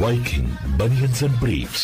Viking Bunions and Briefs.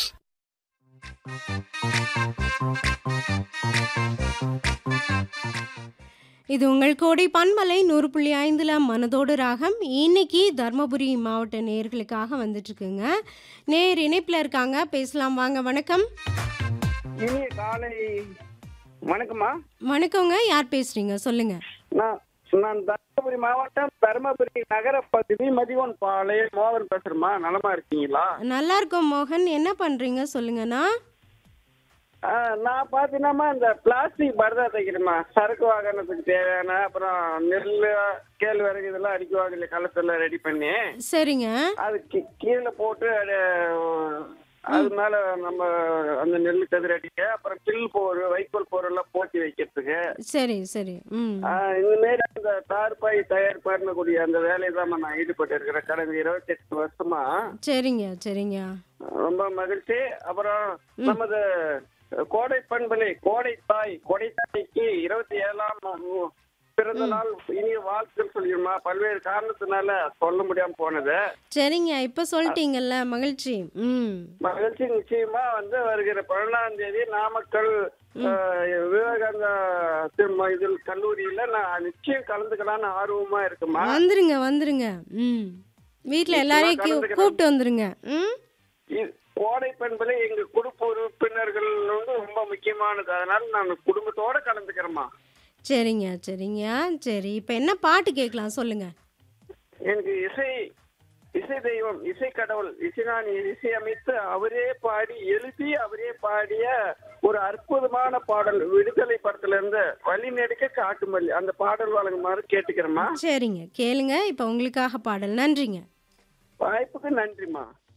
இது உங்கள் கோடை பன்மலை நூறு புள்ளி ஐந்துல மனதோடு ராகம் இன்னைக்கு தர்மபுரி மாவட்ட நேயர்களுக்காக வந்துட்டு இருக்குங்க நேர் இணைப்பில் இருக்காங்க பேசலாம் வாங்க வணக்கம் இனிய காலை வணக்கம்மா வணக்கங்க யார் பேசுறீங்க சொல்லுங்க நான் நான் தருமபுரி மாவட்டம் தருமபுரி நகர பகுதி மதிவன் பாளையம் மோகன் பேசுறேம்மா நலமா இருக்கீங்களா நல்லா இருக்கோம் மோகன் என்ன பண்றீங்க சொல்லுங்கண்ணா ஆ, நான் பார்த்தீங்கன்னா இந்த பிளாஸ்டிக் பரதா தைக்கிறேம்மா சரக்கு வாகனத்துக்கு தேவையான அப்புறம் நெல் கேழ்வரகு இதெல்லாம் அடிக்குவாங்க களத்தெல்லாம் ரெடி பண்ணி சரிங்க அது கீ- கீழே போட்டு அது அது மேல நம்ம அந்த நெல் கதிர் அடிக்க அப்புறம் பில் போர் வைக்கோல் போரெல்லாம் போட்டி வைக்கிறதுக்கு சரி சரி ம் ஆ, இந்த மாரி அந்த தார்பாய் தயார் பண்ணக்கூடிய அந்த வேலையை தான் நான் ஈடுபட்டு இருக்கிறேன் கடந்த இருபத்தி எட்டு வருஷமா சரிங்க சரிங்க ரொம்ப மகிழ்ச்சி அப்புறம் நமது கோடை பண்பலை கோடை தாய் கோடை தாய்க்கு இருபத்தி ஏழாம் உ- பிறந்த நாள் இனிய வாழ்த்துக்கள் சொல்லிடுமா பல்வேறு காரணத்தினால சொல்ல முடியாம போனது சரிங்க இப்போ சொல்லிட்டீங்கல்ல மகிழ்ச்சி ம் மகிழ்ச்சி நிச்சயமா வந்து வருகிற பதினொன்றாம் தேதி நாமக்கல் அஹ், விவேகானந்தா திரும்ப இதில் கல்லூரியில நான் நிச்சயம் கலந்துக்கலாம்னு ஆர்வமா இருக்குமா வந்துருங்க வந்துருங்க ம் வீட்டில் எல்லாரையும் கூ- கலந்துக்கிறேன். கூப்பிட்டு வந்துருங்க ம் இது கோடை பண்பலை எங்க குடும்ப உறுப்பினர்கள் வந்து ரொம்ப முக்கியமானது அதனால நான் குடும்பத்தோட கலந்துக்கிறேம்மா சரிங்க சரிங்க சரி இப்போ என்ன பாட்டு கேட்கலாம் சொல்லுங்க எனக்கு இசை இசை தெய்வம் இசை கடவுள் இசைஞானி இசை அமைத்து அவரே பாடி எழுதி அவரே பாடிய ஒரு அற்புதமான பாடல் விடுதலை படத்துல இருந்து வழி நெடுக்க காட்டுமல்லி அந்த பாடல் வழங்குமாறு கேட்டுக்கிறேம்மா சரிங்க கேளுங்க இப்போ உங்களுக்காக பாடல் நன்றிங்க வாய்ப்புக்கு நன்றிம்மா